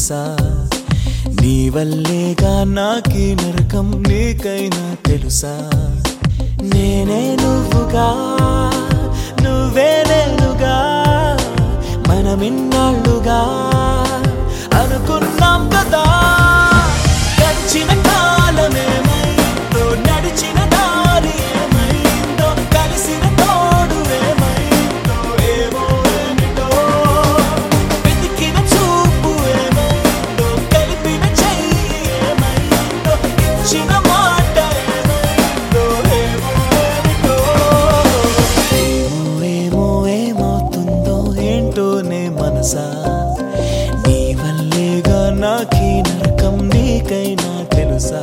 మనసా నీ వల్లేగా నాకి నరకం నీకైనా తెలుసా నేనే నువ్వుగా నువ్వే నేనుగా మనమిన్నాళ్ళుగా అనుకున్నాం కదా గడిచిన కాలమేమైందో నడిచిన దారి ఏమైందో కలిసిన తోడు ఏమైందో ఏమో ఏమిటో వెతికిన చూపు ఏమైందో కలిపిన చెయ్యి ఏమైందో ఇచ్చిన మాట ఏమైందో ఏమో ఏమిటో ఏమో ఏమో ఏమవుతుందో ఏంటోనే మనసా నీ వల్లేగా నాకీ నరకం నీకైనా తెలుసా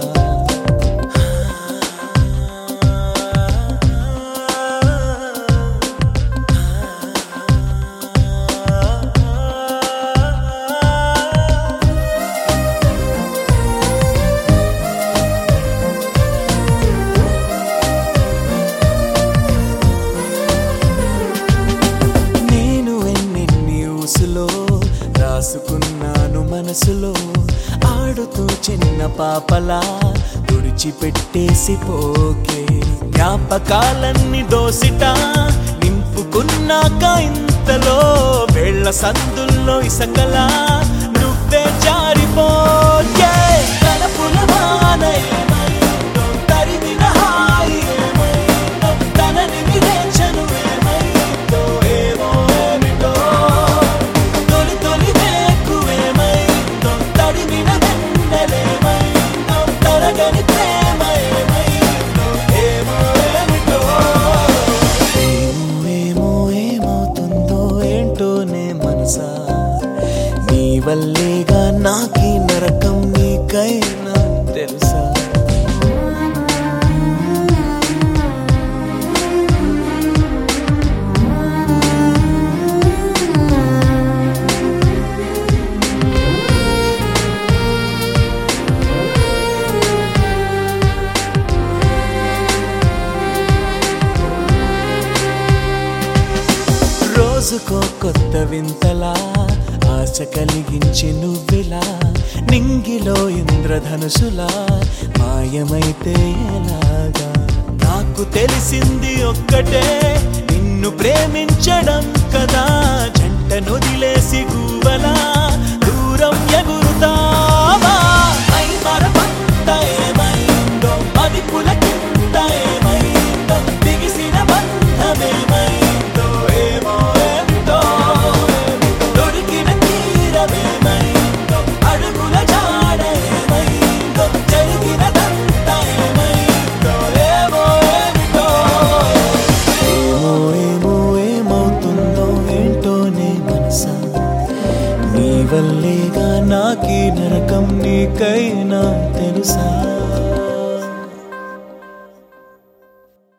నేను ఎన్నెన్ని ఊసులో రాసుకున్నాను మనసులో ఆడుతూ చిన్న పాపలా తుడిచిపెట్టేసి పోకే జ్ఞాపకాలన్నీ దోసిట నింపుకున్నాక ఇంతలో వేళ్ళ సందుల్లో ఇసకలా నువ్వే జారిపోయే తలపుల వాన ఏమైందో తరిమిన హాయి ఏమైందో తనని విరేచను ఏమైందో ఏమో ఏమిటో తొలి తొలి వేకువేమైందో తడిమిన వెన్నెలేమైందో తరగని ప్రేమ ఏమైందో ఏమో ఏమిటో ఏమో ఏమో ఏమవుతుందో ఏంటోనే మనసా నీ వల్లేగా నాకీ నరకం నీకైనా తెలుసా రోజుకో కొత్త వింతలా ఆశ కలిగించి నువ్విలా నింగిలో ఇంద్రధనుసులా మాయమైతే ఎలాగా నాకు తెలిసింది ఒక్కటే నిన్ను ప్రేమించడం